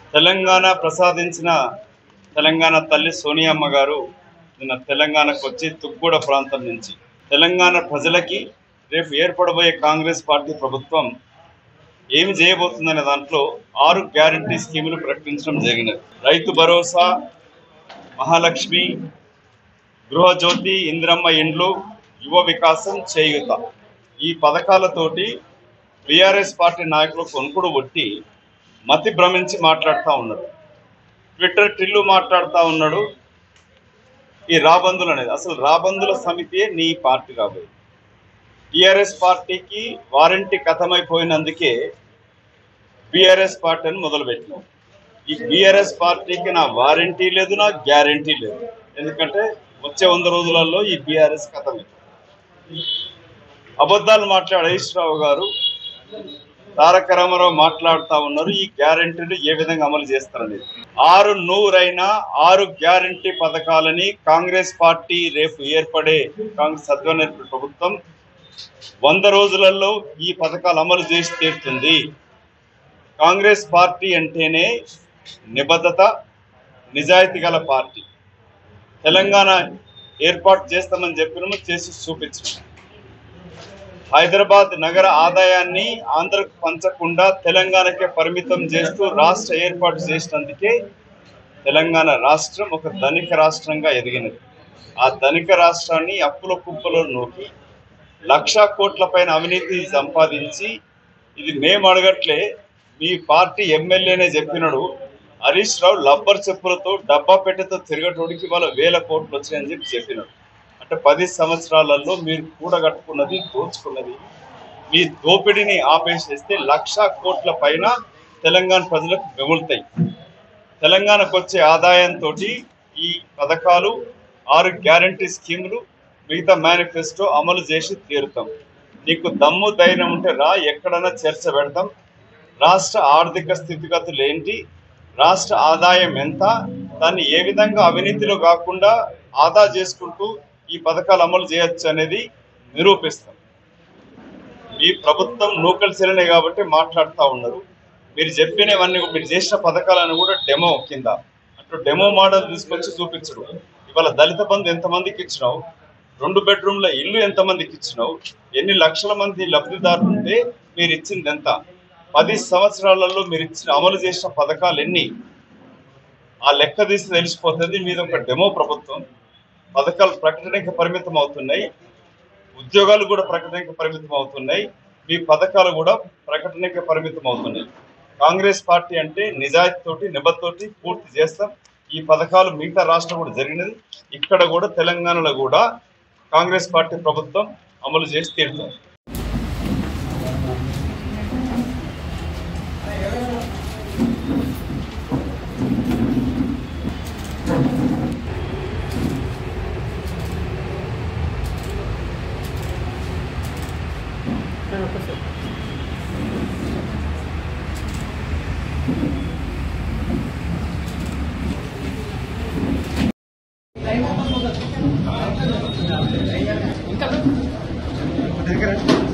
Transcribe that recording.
తెలంగాణ ప్రసాదించిన తెలంగాణ తల్లి సోనియమ్మ గారు నిన్న తెలంగాణకు వచ్చి తుగ్గూడ ప్రాంతం నుంచి తెలంగాణ ప్రజలకి రేపు ఏర్పడబోయే కాంగ్రెస్ పార్టీ ప్రభుత్వం ఏమి చేయబోతుందనే దాంట్లో ఆరు గ్యారంటీ స్కీములు ప్రకటించడం జరిగినది రైతు భరోసా మహాలక్ష్మి గృహజ్యోతి ఇంద్రమ్మ ఇండ్లు యువ వికాసం చేయుత ఈ పథకాలతోటి బీఆర్ఎస్ పార్టీ నాయకులు కొనుక్కుడు కొట్టి మతి భ్రమించి మాట్లాడుతూ ఉన్నాడు ట్విట్టర్ టిల్లు మాట్లాడుతూ ఉన్నాడు ఈ రాబందులు అనేది అసలు రాబందుల సమితియే నీ పార్టీ రాబోయే టిఆర్ఎస్ పార్టీకి వారంటీ కథమైపోయినందుకే బీఆర్ఎస్ పార్టీని మొదలుపెట్టినాం ఈ బీఆర్ఎస్ పార్టీకి నా వారంటీ లేదు నా గ్యారంటీ లేదు ఎందుకంటే వచ్చే వంద రోజులలో ఈ బీఆర్ఎస్ కథమే అబద్ధాలు మాట్లాడే హరీష్ రావు గారు తారక రామారావు మాట్లాడుతా ఉన్నారు ఈ గ్యారంటీలు ఏ విధంగా అమలు చేస్తారనేది ఆరు నూరైన ఆరు గ్యారంటీ పథకాలని కాంగ్రెస్ పార్టీ రేపు ఏర్పడే కాంగ్రెస్ సద్వన ప్రభుత్వం వంద రోజులలో ఈ పథకాలు అమలు చేసి తీరుతుంది కాంగ్రెస్ పార్టీ అంటేనే నిబద్ధత నిజాయితీ గల పార్టీ తెలంగాణ ఏర్పాటు చేస్తామని చెప్పినాము చేసి చూపించాము హైదరాబాద్ నగర ఆదాయాన్ని ఆంధ్రకు పంచకుండా తెలంగాణకే పరిమితం చేస్తూ రాష్ట్ర ఏర్పాటు చేసినందుకే తెలంగాణ రాష్ట్రం ఒక ధనిక రాష్ట్రంగా ఎదిగినది ఆ ధనిక రాష్ట్రాన్ని అప్పుల కుప్పలో నూకి లక్షా కోట్ల పైన అవినీతి సంపాదించి ఇది మేము అడగట్లే మీ పార్టీ ఎమ్మెల్యేనే చెప్పినాడు హరీష్ రావు లబ్బర్ చెప్పులతో డబ్బా పెట్టెతో తిరగటోడికి వాళ్ళ వేల కోట్లు వచ్చాయని చెప్పి చెప్పినాడు అంటే పది సంవత్సరాలలో మీరు కూడగట్టుకున్నది దోచుకున్నది మీ దోపిడీని ఆపేసేస్తే లక్ష కోట్ల పైన తెలంగాణ ప్రజలకు మిగులుతాయి తెలంగాణకు వచ్చే ఆదాయంతో ఈ పథకాలు ఆరు గ్యారంటీ స్కీములు మిగతా మేనిఫెస్టో అమలు చేసి తీరుతాం నీకు దమ్ము ధైర్యం ఉంటే రా ఎక్కడైనా చర్చ పెడతాం రాష్ట్ర ఆర్థిక స్థితిగతులు ఏంటి రాష్ట్ర ఆదాయం ఎంత దాన్ని ఏ విధంగా అవినీతిలో కాకుండా ఆదా చేసుకుంటూ ఈ పథకాలు అమలు చేయొచ్చు అనేది నిరూపిస్తాం ఈ ప్రభుత్వం నూకలు చెల్లినాయి కాబట్టి మాట్లాడుతూ ఉన్నారు మీరు చెప్పినవన్నీ మీరు చేసిన పథకాలను కూడా డెమో కింద అటు డెమో మోడల్ తీసుకొచ్చి చూపించడు ఇవాళ దళిత బంధు ఎంతమందికి ఇచ్చినావు రెండు బెడ్రూమ్ల ఇల్లు ఎంతమందికి ఇచ్చినావు ఎన్ని లక్షల మంది లబ్ధిదారులు ఉంటే మీరు ఇచ్చింది ఎంత పది సంవత్సరాలలో మీరు ఇచ్చిన అమలు చేసిన పథకాలు ఎన్ని ఆ లెక్క తీసి తెలిసిపోతుంది మీద ఒక డెమో ప్రభుత్వం పథకాలు ప్రకటనకి పరిమితం అవుతున్నాయి ఉద్యోగాలు కూడా ప్రకటనకి పరిమితం అవుతున్నాయి మీ పథకాలు కూడా ప్రకటనకి పరిమితం అవుతున్నాయి కాంగ్రెస్ పార్టీ అంటే నిజాయితీతోటి నిబద్ధతోటి పూర్తి చేస్తాం ఈ పథకాలు మిగతా రాష్ట్రం కూడా జరిగినది ఇక్కడ కూడా తెలంగాణలో కూడా కాంగ్రెస్ పార్టీ ప్రభుత్వం అమలు చేసి తీరుతుంది దగ్గర